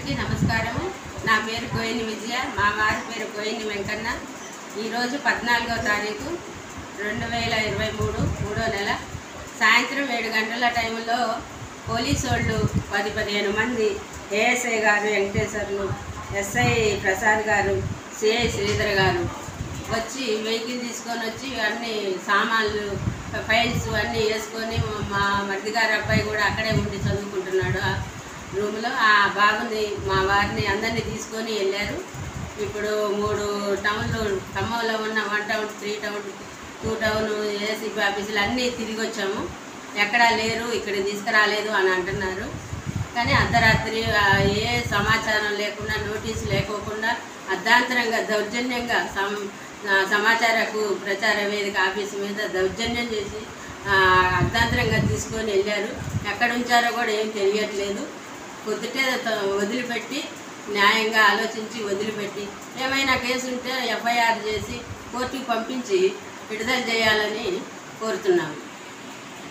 అందరికీ నమస్కారము నా పేరు కోయిని విజయ మా వారి పేరు కోయిని వెంకన్న ఈరోజు పద్నాలుగో తారీఖు రెండు వేల ఇరవై మూడు మూడో నెల సాయంత్రం ఏడు గంటల టైంలో పోలీసు వాళ్ళు పది పదిహేను మంది ఏఎస్ఐ గారు వెంకటేశ్వర్లు ఎస్ఐ ప్రసాద్ గారు సిఐ శ్రీధర్ గారు వచ్చి వెహికల్ తీసుకొని వచ్చి అన్ని సామాన్లు ఫైల్స్ అన్నీ వేసుకొని మా మరిది గారి అబ్బాయి కూడా అక్కడే ఉండి చదువుకుంటున్నాడు ఆ రూమ్లో ఆ బాబుని మా వారిని అందరినీ తీసుకొని వెళ్ళారు ఇప్పుడు మూడు టౌన్లు ఖమ్మంలో ఉన్న one town three town two town ACP ఆఫీసులు అన్నీ తిరిగి వచ్చాము ఎక్కడా లేరు ఇక్కడ తీసుకురాలేదు అని అంటున్నారు కానీ అర్ధరాత్రి ఆ, ఏ సమాచారం లేకుండా నోటీసు లేకోకుండా అర్ధాంతరంగా దౌర్జన్యంగా సం ఆ, సమాచారకు ప్రచార వేదిక ఆఫీసు మీద దౌర్జన్యం చేసి ఆ, అర్ధాంతరంగా తీసుకొని వెళ్ళారు ఎక్కడ ఉంచారో కూడా ఏం తెలియట్లేదు పొద్దుటే త- వదిలిపెట్టి న్యాయంగా ఆలోచించి వదిలిపెట్టి ఏమైనా కేసు ఉంటే ఎఫ్ఐఆర్ చేసి కోర్టుకి పంపించి విడుదల చేయాలని కోరుతున్నాము